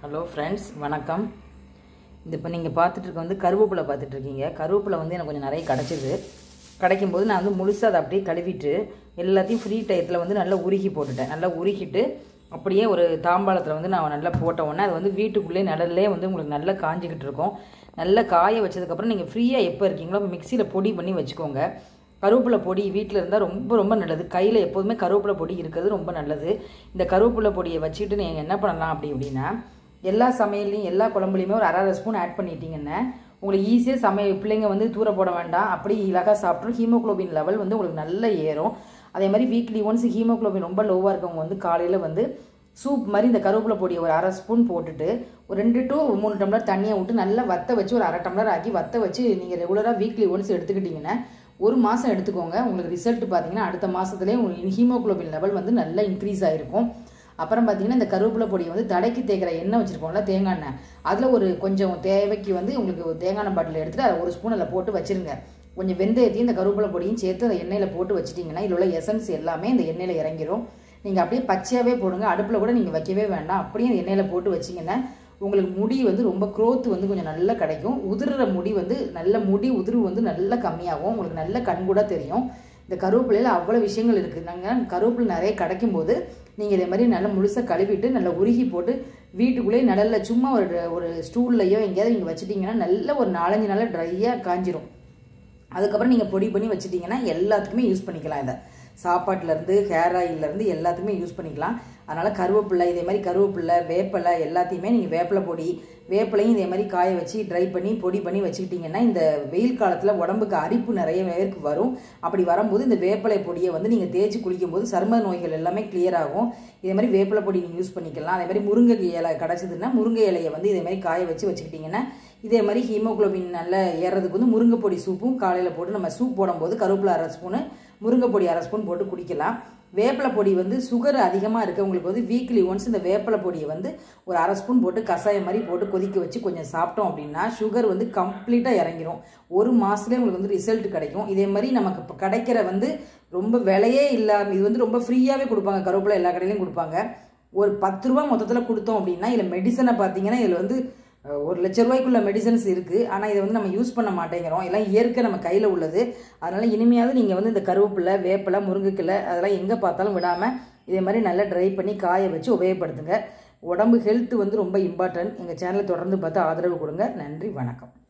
hello friends வணக்கம் இது இப்போ நீங்கள் பார்த்துட்டு இருக்க வந்து கருவேப்பிலை பார்த்துட்டு இருக்கீங்க கருவேப்பிலை வந்து எனக்கு கொஞ்சம் நிறைய கிடச்சிது கிடைக்கும்போது நான் வந்து முழுசாக அதை அப்படியே கழுவிட்டு எல்லாத்தையும் ஃப்ரீ டயத்தில் வந்து நல்லா உருகி போட்டுட்டேன் நல்லா உருகிட்டு அப்படியே ஒரு தாம்பாளத்தில் வந்து நான் நல்லா போட்ட உடனே அது வந்து வீட்டுக்குள்ளே நிழல்லே வந்து உங்களுக்கு நல்லா காஞ்சிக்கிட்டு இருக்கும் நல்லா காய வச்சதுக்கப்புறம் நீங்கள் ஃப்ரீயாக எப்போ இருக்கீங்களோ அப்போ மிக்சியில் பொடி பண்ணி வச்சுக்கோங்க கருவேப்பிலை பொடி வீட்டில் இருந்தால் ரொம்ப ரொம்ப நல்லது கையில் எப்போதுமே கருவேப்பிலை பொடி இருக்கிறது ரொம்ப நல்லது இந்த கருவேப்பிலை பொடியை வச்சுட்டு நீங்கள் என்ன பண்ணலாம் அப்படி அப்படின்னா எல்லா சமையல்லையும் எல்லா குழம்புலையுமே ஒரு அரை அரை ஸ்பூன் ஆட் பண்ணிட்டீங்கன்னா உங்களுக்கு ஈஸியாக சமையல் பிள்ளைங்க வந்து தூர போட வேண்டாம் அப்படி இலகா சாப்பிட்ரும் ஹீமோக்ளோபின் லெவல் வந்து உங்களுக்கு நல்லா ஏறும் அதே மாதிரி வீக்லி ஒன்ஸ் ஹீமோக்ளோபின் ரொம்ப லோவாக இருக்கவங்க வந்து காலையில் வந்து சூப் மாதிரி இந்த கருவேப்பிலை பொடியை ஒரு அரை ஸ்பூன் போட்டுட்டு ஒரு ரெண்டு டு மூணு டம்ளர் தண்ணியை விட்டு நல்லா வத்த வச்சு ஒரு அரை டம்ளர் ஆக்கி வத்த வச்சு நீங்கள் ரெகுலராக வீக்லி ஒன்ஸ் எடுத்துக்கிட்டிங்கன்னா ஒரு மாதம் எடுத்துக்கோங்க உங்களுக்கு ரிசல்ட் பார்த்தீங்கன்னா அடுத்த மாதத்துலேயே உங்களுக்கு ஹீமோக்ளோபின் லெவல் வந்து நல்லா இன்க்ரீஸ் ஆகிருக்கும் அப்புறம் பார்த்தீங்கன்னா இந்த கருவேப்பிலை பொடியை வந்து தடைக்கு தேய்க்கிற எண்ணெய் வச்சுருக்கோம்ல தேங்காய் எண்ணெய் அதில் ஒரு கொஞ்சம் தேவைக்கு வந்து உங்களுக்கு ஒரு தேங்காய் எண்ணெய் பாட்டில் எடுத்துகிட்டு அதை ஒரு ஸ்பூன் அதில் போட்டு வச்சுருங்க கொஞ்சம் வெந்தயத்தையும் இந்த கருவேப்பிலை பொடியும் சேர்த்து அந்த எண்ணெயில் போட்டு வச்சிட்டிங்கன்னா இதில் உள்ள எசன்ஸ் எல்லாமே இந்த எண்ணெயில் இறங்கிரும் நீங்கள் அப்படியே பச்சையாகவே போடுங்க அடுப்பில் கூட நீங்கள் வைக்கவே வேண்டாம் அப்படியே அந்த எண்ணெயில் போட்டு வச்சிங்கன்னா உங்களுக்கு முடி வந்து ரொம்ப க்ரோத் வந்து கொஞ்சம் நல்லா கிடைக்கும் உதிர்ற முடி வந்து நல்ல முடி உதிர்வு வந்து நல்லா கம்மியாகும் உங்களுக்கு நல்ல கண்கூட தெரியும் இந்த கருவேப்பிலையில் அவ்வளோ விஷயங்கள் இருக்குது நாங்கள் கருவேப்பிலை நிறைய கிடைக்கும் போது நீங்கள் இதே மாதிரி நல்லா முழுசாக கழுவிட்டு நல்லா உருகி போட்டு வீட்டுக்குள்ளேயே நிழலில் சும்மா ஒரு ஒரு ஸ்டூல்லையோ எங்கேயாவது நீங்கள் வச்சுட்டிங்கன்னா நல்ல ஒரு நாலஞ்சு நாளில் ட்ரையாக காஞ்சிரும் அதுக்கப்புறம் நீங்கள் பொடி பண்ணி வச்சுட்டிங்கன்னா எல்லாத்துக்குமே யூஸ் பண்ணிக்கலாம் இதை சாப்பாட்டிலேருந்து ஹேர் ஆயிலேருந்து எல்லாத்துக்குமே யூஸ் பண்ணிக்கலாம் அதனால் கருவேப்பிலை இதே மாதிரி கருவேப்பிலை வேப்பிலை எல்லாத்தையுமே நீங்கள் வேப்பிலை பொடி வேப்பிலையும் இதே மாதிரி காய வச்சு ட்ரை பண்ணி பொடி பண்ணி வச்சுக்கிட்டிங்கன்னா இந்த வெயில் காலத்தில் உடம்புக்கு அரிப்பு நிறைய பேருக்கு வரும் அப்படி வரும்போது இந்த வேப்பிலை பொடியை வந்து நீங்கள் தேய்ச்சி குளிக்கும்போது சரும நோய்கள் எல்லாமே கிளியர் ஆகும் இதே மாதிரி வேப்பிலை பொடி நீங்கள் யூஸ் பண்ணிக்கலாம் அதே மாதிரி முருங்கை இலை கிடச்சிதுன்னா முருங்கை இலையை வந்து இதே மாதிரி காய வச்சு வச்சுக்கிட்டிங்கன்னா இதே மாதிரி ஹீமோக்ளோபின் நல்லா ஏறதுக்கு வந்து முருங்கை பொடி சூப்பும் காலையில் போட்டு நம்ம சூப் போடும்போது கருவேப்பிலை அரை ஸ்பூனு முருங்கை பொடி அரை ஸ்பூன் போட்டு குடிக்கலாம் வேப்பிலை பொடி வந்து சுகர் அதிகமாக இருக்கவங்களுக்கு வந்து வீக்லி ஒன்ஸ் இந்த வேப்பிலை பொடியை வந்து ஒரு அரை ஸ்பூன் போட்டு கஷாயம் மாதிரி போட்டு கொதிக்க வச்சு கொஞ்சம் சாப்பிட்டோம் அப்படின்னா சுகர் வந்து கம்ப்ளீட்டாக இறங்கிடும் ஒரு மாதத்துலேயே உங்களுக்கு வந்து ரிசல்ட் கிடைக்கும் இதே மாதிரி நமக்கு இப்போ கிடைக்கிற வந்து ரொம்ப விலையே இல்லாமல் இது வந்து ரொம்ப ஃப்ரீயாகவே கொடுப்பாங்க கருவேப்பிலை எல்லா கடையிலையும் கொடுப்பாங்க ஒரு பத்து ரூபா மொத்தத்தில் கொடுத்தோம் அப்படின்னா இதில் மெடிசனை பார்த்தீங்கன்னா இதில் வந்து ஒரு லட்ச ரூபாய்க்குள்ள மெடிசன்ஸ் இருக்குது ஆனால் இதை வந்து நம்ம யூஸ் பண்ண மாட்டேங்கிறோம் எல்லாம் இயற்கை நம்ம கையில் உள்ளது அதனால் இனிமையாவது நீங்கள் வந்து இந்த கருவேப்பிலை வேப்பிலை முருங்கைக்கிலை அதெல்லாம் எங்கே பார்த்தாலும் விடாமல் இதே மாதிரி நல்லா ட்ரை பண்ணி காய வச்சு உபயோகப்படுத்துங்க உடம்பு ஹெல்த் வந்து ரொம்ப இம்பார்ட்டன்ட் எங்கள் சேனலை தொடர்ந்து பார்த்து ஆதரவு கொடுங்க நன்றி வணக்கம்